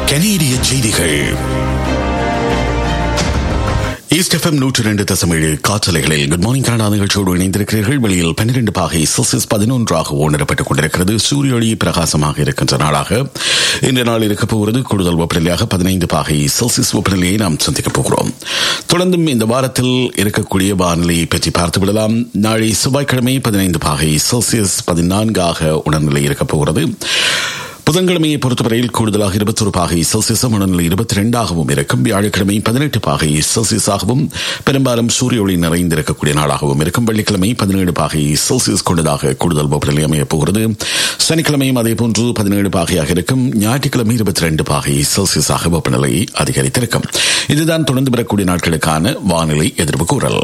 கனேடிய செய்திகள் east FM நூற்றி ரெண்டு தசமேழு காற்றலைகளில் குட் மார்னிங் கனடா நிகழ்ச்சியோடு இணைந்திருக்கிறீர்கள் வெளியில் பன்னிரண்டு பாகை செல்சியஸ் பதினொன்றாக உணரப்பட்டுக் கொண்டிருக்கிறது சூரிய ஒளி பிரகாசமாக இருக்கின்ற நாளாக இந்த நாள் இருக்கப் போகிறது கூடுதல் வெப்பநிலையாக பதினைந்து பாகை செல்சியஸ் வெப்பநிலையை நாம் சந்திக்கப் போகிறோம் தொடர்ந்தும் இந்த வாரத்தில் இருக்கக்கூடிய வானிலையை பற்றி பார்த்து விடலாம் நாளை செவ்வாய்க்கிழமை பதினைந்து பாகை செல்சியஸ் பதினான்காக உணர்நிலை இருக்கப் போகிறது புதன்கிழமையை பொறுத்தவரையில் கூடுதலாக இருபத்தொரு பாகை செல்சியஸும் உடல்நிலை இருபத்தி ரெண்டாகவும் இருக்கும் வியாழக்கிழமை பதினெட்டு பாகை செல்சியஸாகவும் பெரும்பாலும் சூரிய ஒளி நிறைந்திருக்கக்கூடிய நாளாகவும் இருக்கும் வெள்ளிக்கிழமை பதினேழு பாகை செல்சியஸ் கொண்டதாக கூடுதல் வெப்பநிலை அமையப் போகிறது சனிக்கிழமையும் அதே போன்று பதினேழு பாகையாக இருக்கும் ஞாயிற்றுக்கிழமை இருபத்தி ரெண்டு பாகை செல்சியஸாக வெப்பநிலை அதிகரித்திருக்கும் இதுதான் தொடர்ந்து வரக்கூடிய நாட்களுக்கான வானிலை எதிர்ப்பு கூறல்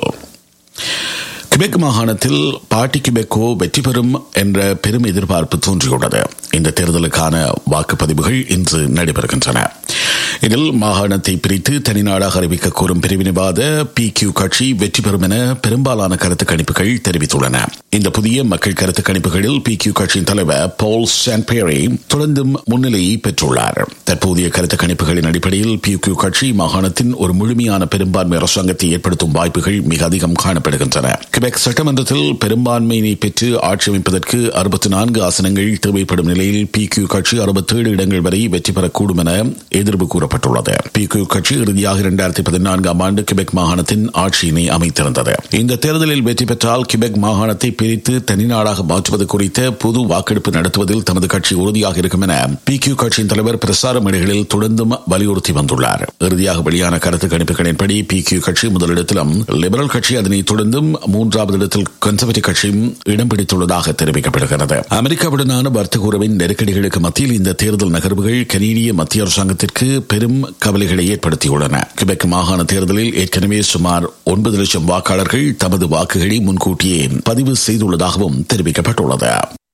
கிபெக் மாகாணத்தில் பாட்டி கிபெக்கோ வெற்றி பெறும் என்ற பெரும் எதிர்பார்ப்பு தோன்றியுள்ளது இந்த தேர்தலுக்கான வாக்குப்பதிவுகள் இன்று நடைபெறுகின்றன இதில் மாகாணத்தை பிரித்து தனிநாடாக அறிவிக்க கோரும் பிரிவினைவாத பி கியூ கட்சி வெற்றி பெறும் என பெரும்பாலான கருத்து கணிப்புகள் தெரிவித்துள்ளன இந்த புதிய மக்கள் கருத்து கணிப்புகளில் பி கியூ கட்சியின் தலைவர் பால் சான்பேரி தொடர்ந்தும் முன்னிலையை பெற்றுள்ளார் தற்போதைய கருத்து கணிப்புகளின் அடிப்படையில் பி கியூ கட்சி மாகாணத்தின் ஒரு முழுமையான பெரும்பான்மை அரசாங்கத்தை ஏற்படுத்தும் வாய்ப்புகள் மிக அதிகம் காணப்படுகின்றன கிபெக் சட்டமன்றத்தில் பெரும்பான்மையினை பெற்று ஆட்சி அமைப்பதற்கு அறுபத்தி நான்கு ஆசனங்கள் தேவைப்படும் நிலையில் பி கியூ கட்சி அறுபத்தேழு இடங்கள் வரை வெற்றி பெறக்கூடும் என எதிர்ப்பு கூறப்பட்டுள்ளது பி கியூ கட்சி இறுதியாக இரண்டாயிரத்தி பதினான்காம் ஆண்டு கிபெக் மாகாணத்தின் ஆட்சியினை அமைத்திருந்தது இந்த தேர்தலில் வெற்றி பெற்றால் கிபெக் மாகாணத்தை பிரித்து தனிநாடாக மாற்றுவது குறித்த பொது வாக்கெடுப்பு நடத்துவதில் தமது கட்சி உறுதியாக இருக்கும் என பி கியூ கட்சியின் தலைவர் பிரசார மேடைகளில் தொடர்ந்தும் வலியுறுத்தி வந்துள்ளார் இறுதியாக வெளியான கருத்து கணிப்புகளின்படி பி கியூ கட்சி முதலிடத்திலும் லிபரல் கட்சி அதனைத் தொடர்ந்தும் மூன்றாவது இடத்தில் கன்சர்வேட்டிவ் கட்சியும் இடம் பிடித்துள்ளதாக தெரிவிக்கப்படுகிறது அமெரிக்காவுடனான வர்த்தக உறவின் நெருக்கடிகளுக்கு மத்தியில் இந்த தேர்தல் நகர்வுகள் கனேடிய மத்திய அரசாங்கத்திற்கு பெரும் கவலைகளை ஏற்படுத்தியுள்ளன கிபெக் மாகாண தேர்தலில் ஏற்கனவே சுமார் ஒன்பது லட்சம் வாக்காளர்கள் தமது வாக்குகளை முன்கூட்டியே பதிவு செய்துள்ளதாகவும் தெரிவிக்கப்பட்டுள்ளது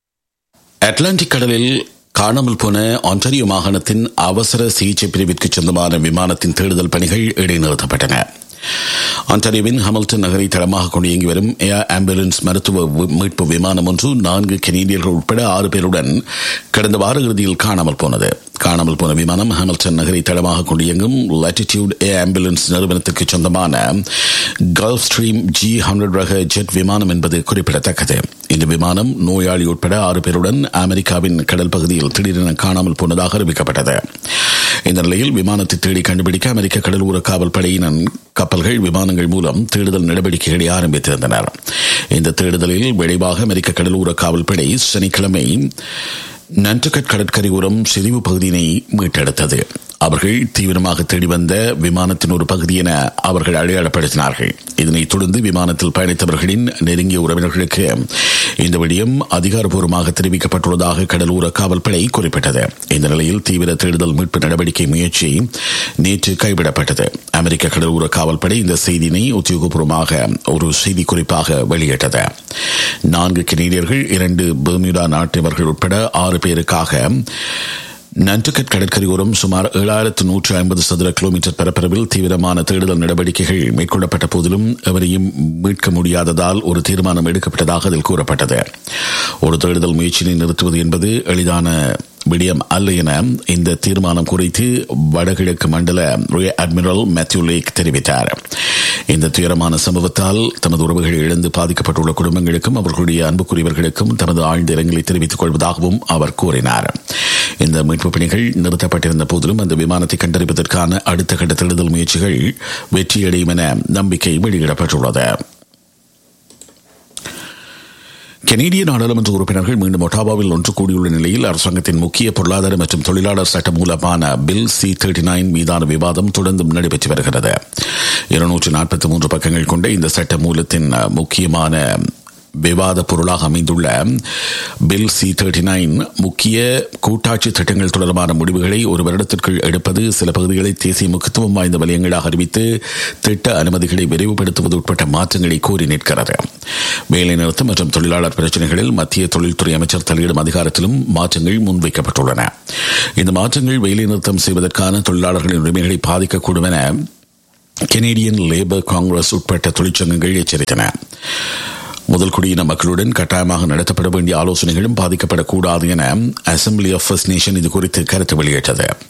அட்லாண்டிக் கடலில் காணாமல் போன ஆன்டரியோ மாகாணத்தின் அவசர சிகிச்சை பிரிவிற்கு சொந்தமான விமானத்தின் தேடுதல் பணிகள் இடைநிறுத்தப்பட்டன ஆன்டாரியோவின் ஹமில்டன் நகரை தளமாக கொண்டு இயங்கி வரும் ஏர் ஆம்புலன்ஸ் மருத்துவ மீட்பு விமானம் ஒன்று நான்கு கெனேடியர்கள் உட்பட ஆறு பேருடன் கடந்த வார இறுதியில் காணாமல் போனது காணாமல் போன விமானம் ஹாமில்டன் நகரை தளமாக கொண்டு இயங்கும் லாட்டிடியூட் ஏர் ஆம்புலன்ஸ் நிறுவனத்துக்கு சொந்தமான கல்ஃப் ஸ்ட்ரீம் ஜி ஹண்ட்ரட் ரக ஜெட் விமானம் என்பது குறிப்பிடத்தக்கது இந்த விமானம் நோயாளி உட்பட ஆறு பேருடன் அமெரிக்காவின் கடல் பகுதியில் திடீரென காணாமல் போனதாக அறிவிக்கப்பட்டது இந்த நிலையில் விமானத்தை தேடி கண்டுபிடிக்க அமெரிக்க கடலோர காவல் படையினர் கப்பல்கள் விமானங்கள் மூலம் தேடுதல் நடவடிக்கைகளை ஆரம்பித்திருந்தனர் இந்த தேடுதலில் விளைவாக அமெரிக்க கடலோர காவல் படை சனிக்கிழமை நன்றுகட் கடற்கரை ஓரம் சிதைவு பகுதியினை மீட்டெடுத்தது அவர்கள் தீவிரமாக தேடி வந்த விமானத்தின் ஒரு பகுதி என அவர்கள் அடையாளப்படுத்தினார்கள் இதனைத் தொடர்ந்து விமானத்தில் பயணித்தவர்களின் நெருங்கிய உறவினர்களுக்கு இந்த விடயம் அதிகாரப்பூர்வமாக தெரிவிக்கப்பட்டுள்ளதாக கடலோர காவல்படை குறிப்பிட்டது இந்த நிலையில் தீவிர தேடுதல் மீட்பு நடவடிக்கை முயற்சி நேற்று கைவிடப்பட்டது அமெரிக்க கடலோர காவல்படை இந்த செய்தியினை உத்தியோகபூர்வமாக ஒரு செய்தி குறிப்பாக வெளியிட்டது நான்கு கெனேடியர்கள் இரண்டு பெர்மியூடா நாட்டவர்கள் உட்பட ஆறு பேருக்காக நன்றுகட் கடற்கரையோரம் சுமார் ஏழாயிரத்து நூற்று ஐம்பது சதுர கிலோமீட்டர் பரப்பளவில் தீவிரமான தேடுதல் நடவடிக்கைகள் மேற்கொள்ளப்பட்ட போதிலும் எவரையும் மீட்க முடியாததால் ஒரு தீர்மானம் எடுக்கப்பட்டதாக அதில் கூறப்பட்டது ஒரு தேடுதல் முயற்சியை நிறுத்துவது என்பது எளிதான விடயம் அல்ல என இந்த தீர்மானம் குறித்து வடகிழக்கு மண்டல அட்மிரல் மேத்யூ லேக் தெரிவித்தார் இந்த துயரமான சம்பவத்தால் தமது உறவுகள் இழந்து பாதிக்கப்பட்டுள்ள குடும்பங்களுக்கும் அவர்களுடைய அன்புக்குரியவர்களுக்கும் தமது ஆழ்ந்த இரங்கலை தெரிவித்துக் கொள்வதாகவும் அவர் கூறினார் இந்த மீட்புப் பணிகள் நிறுத்தப்பட்டிருந்த போதிலும் அந்த விமானத்தை கண்டறிவதற்கான அடுத்த கட்ட தேடுதல் முயற்சிகள் வெற்றியடையும் என நம்பிக்கை வெளியிடப்பட்டுள்ளது கெனேடிய நாடாளுமன்ற உறுப்பினர்கள் மீண்டும் ஒட்டாவாவில் ஒன்று கூடியுள்ள நிலையில் அரசாங்கத்தின் முக்கிய பொருளாதார மற்றும் தொழிலாளர் சட்ட மூலமான பில் சி தேர்ட்டி நைன் மீதான விவாதம் தொடர்ந்தும் நடைபெற்று வருகிறது இருநூற்று நாற்பத்தி மூன்று பக்கங்கள் கொண்ட இந்த சட்ட மூலத்தின் முக்கியமான விவாத பொருளாக அமைந்துள்ள பில் சி தேர்ட்டி நைன் முக்கிய கூட்டாட்சி திட்டங்கள் தொடர்பான முடிவுகளை ஒரு வருடத்திற்குள் எடுப்பது சில பகுதிகளை தேசிய முக்கியத்துவம் வாய்ந்த வலயங்களாக அறிவித்து திட்ட அனுமதிகளை விரைவுபடுத்துவது உட்பட்ட மாற்றங்களை கோரி நிற்கிறது வேலைநிறுத்தம் மற்றும் தொழிலாளர் பிரச்சினைகளில் மத்திய தொழில்துறை அமைச்சர் தலையிடும் அதிகாரத்திலும் மாற்றங்கள் முன்வைக்கப்பட்டுள்ளன இந்த மாற்றங்கள் வேலைநிறுத்தம் செய்வதற்கான தொழிலாளர்களின் உரிமைகளை பாதிக்கக்கூடும் என கெனேடியன் லேபர் காங்கிரஸ் உட்பட்ட தொழிற்சங்கங்கள் எச்சரித்தன முதல் குடியின மக்களுடன் கட்டாயமாக நடத்தப்பட வேண்டிய ஆலோசனைகளும் பாதிக்கப்படக்கூடாது என அசம்பிளி ஆஃப் ஃபர்ஸ்ட் நேஷன் இது குறித்து கருத்து வெளியிட்டது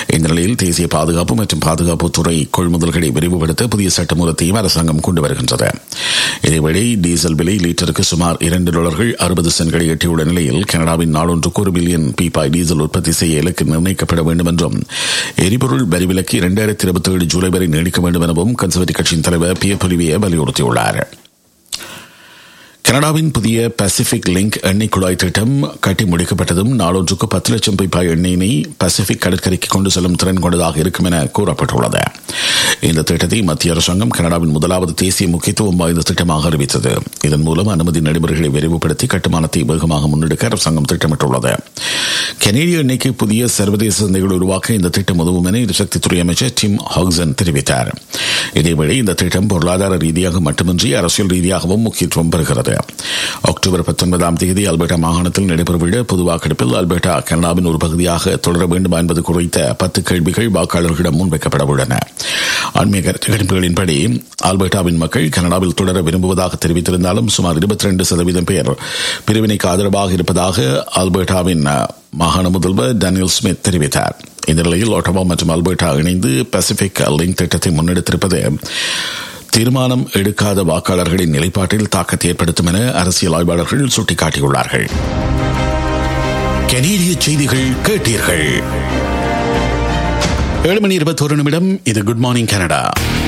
இந்த நிலையில் தேசிய பாதுகாப்பு மற்றும் பாதுகாப்புத்துறை கொள்முதல்களை விரிவுபடுத்த புதிய சட்டமூலத்தையும் அரசாங்கம் கொண்டு வருகின்றது இதேவேளை டீசல் விலை லீட்டருக்கு சுமார் இரண்டு டாலர்கள் அறுபது சென்களை எட்டியுள்ள நிலையில் கனடாவின் நாளொன்றுக்கு ஒரு பில்லியன் பீப்பாய் டீசல் உற்பத்தி செய்ய இலக்கு நிர்ணயிக்கப்பட வேண்டும் என்றும் எரிபொருள் வரி விலக்கு இரண்டாயிரத்தி இருபத்தி ஏழு ஜூலை வரை நீடிக்க வேண்டும் எனவும் கன்சர்வேட்டிவ் கட்சியின் தலைவர் பியர் பொலிவிய வலியுறுத்தியுள்ளார் கனடாவின் புதிய பசிபிக் லிங்க் எண்ணெய் குழாய் திட்டம் கட்டி முடிக்கப்பட்டதும் நாளொன்றுக்கு பத்து லட்சம் பைப்பாய் எண்ணெயினை பசிபிக் கடற்கரைக்கு கொண்டு செல்லும் திறன் கொண்டதாக இருக்கும் என கூறப்பட்டுள்ளது இந்த திட்டத்தை மத்திய அரசாங்கம் கனடாவின் முதலாவது தேசிய முக்கியத்துவம் வாய்ந்த திட்டமாக அறிவித்தது இதன் மூலம் அனுமதி நடைமுறைகளை விரைவுபடுத்தி கட்டுமானத்தை வேகமாக முன்னெடுக்க அரசாங்கம் திட்டமிட்டுள்ளது கனேடிய எண்ணெய்க்கு புதிய சர்வதேச சந்தைகள் உருவாக்க இந்த திட்டம் உதவும் என எரிசக்தித்துறை அமைச்சர் டிம் ஹாக்சன் தெரிவித்தார் இதேவேளை இந்த திட்டம் பொருளாதார ரீதியாக மட்டுமின்றி அரசியல் ரீதியாகவும் முக்கியத்துவம் பெறுகிறது அக்டோபர் பத்தொன்பதாம் தேதி அல்பர்டா மாகாணத்தில் நடைபெறவுள்ள பொது வாக்கெடுப்பில் அல்பர்டா கனடாவின் ஒரு பகுதியாக தொடர வேண்டுமா என்பது குறித்த பத்து கேள்விகள் வாக்காளர்களிடம் முன்வைக்கப்பட உள்ளன ஆன்மீக கணிப்புகளின்படி ஆல்பர்டாவின் மக்கள் கனடாவில் தொடர விரும்புவதாக தெரிவித்திருந்தாலும் சுமார் இருபத்தி ரெண்டு சதவீதம் பேர் பிரிவினைக்கு ஆதரவாக இருப்பதாக ஆல்பர்டாவின் மாகாண முதல்வர் டேனியல் ஸ்மித் தெரிவித்தார் இந்த நிலையில் ஒட்டவா மற்றும் அல்பர்டா இணைந்து பசிபிக் லிங்க் திட்டத்தை முன்னெடுத்திருப்பது தீர்மானம் எடுக்காத வாக்காளர்களின் நிலைப்பாட்டில் தாக்கத்தை ஏற்படுத்தும் என அரசியல் ஆய்வாளர்கள் சுட்டிக்காட்டியுள்ளார்கள் கனேடிய செய்திகள் கேட்டீர்கள் ஏழு மணி இருபத்தோரு நிமிடம் இது குட் மார்னிங் கனடா